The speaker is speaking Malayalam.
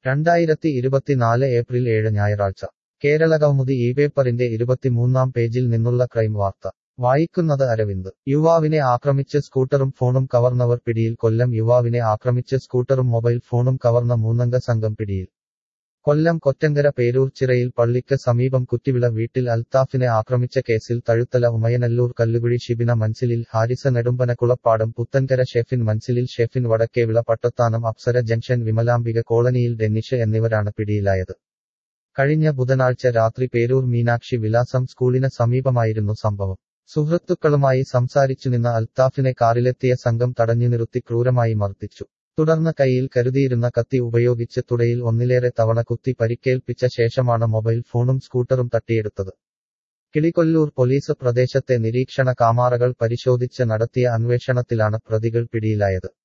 രണ്ടായിരത്തി ഇരുപത്തിനാല് ഏപ്രിൽ ഏഴ് ഞായറാഴ്ച കേരളകൗമുദി ഈ പേപ്പറിന്റെ ഇരുപത്തിമൂന്നാം പേജിൽ നിന്നുള്ള ക്രൈം വാർത്ത വായിക്കുന്നത് അരവിന്ദ് യുവാവിനെ ആക്രമിച്ച് സ്കൂട്ടറും ഫോണും കവർന്നവർ പിടിയിൽ കൊല്ലം യുവാവിനെ ആക്രമിച്ച് സ്കൂട്ടറും മൊബൈൽ ഫോണും കവർന്ന മൂന്നംഗ സംഘം പിടിയിൽ കൊല്ലം കൊറ്റങ്കര പേരൂർ ചിറയിൽ പള്ളിക്ക് സമീപം കുറ്റിവിള വീട്ടിൽ അൽത്താഫിനെ ആക്രമിച്ച കേസിൽ തഴുത്തല ഉമയനല്ലൂർ കല്ലുകുഴി ഷിബിന മൻസിലിൽ ഹാരിസ നെടുമ്പന കുളപ്പാടം പുത്തൻകര ഷെഫിൻ മൻസിലിൽ ഷെഫിൻ വടക്കേവിള പട്ടത്താനം അപ്സര ജംഗ്ഷൻ വിമലാംബിക കോളനിയിൽ ഡെന്നിഷ് എന്നിവരാണ് പിടിയിലായത് കഴിഞ്ഞ ബുധനാഴ്ച രാത്രി പേരൂർ മീനാക്ഷി വിലാസം സ്കൂളിന് സമീപമായിരുന്നു സംഭവം സുഹൃത്തുക്കളുമായി സംസാരിച്ചു നിന്ന അൽത്താഫിനെ കാറിലെത്തിയ സംഘം തടഞ്ഞു നിർത്തി ക്രൂരമായി മർദ്ദിച്ചു തുടർന്ന് കൈയിൽ കരുതിയിരുന്ന കത്തി ഉപയോഗിച്ച് തുടയിൽ ഒന്നിലേറെ തവണ കുത്തി പരിക്കേൽപ്പിച്ച ശേഷമാണ് മൊബൈൽ ഫോണും സ്കൂട്ടറും തട്ടിയെടുത്തത് കിളികൊല്ലൂർ പോലീസ് പ്രദേശത്തെ നിരീക്ഷണ കാമാറകൾ പരിശോധിച്ച് നടത്തിയ അന്വേഷണത്തിലാണ് പ്രതികൾ പിടിയിലായത്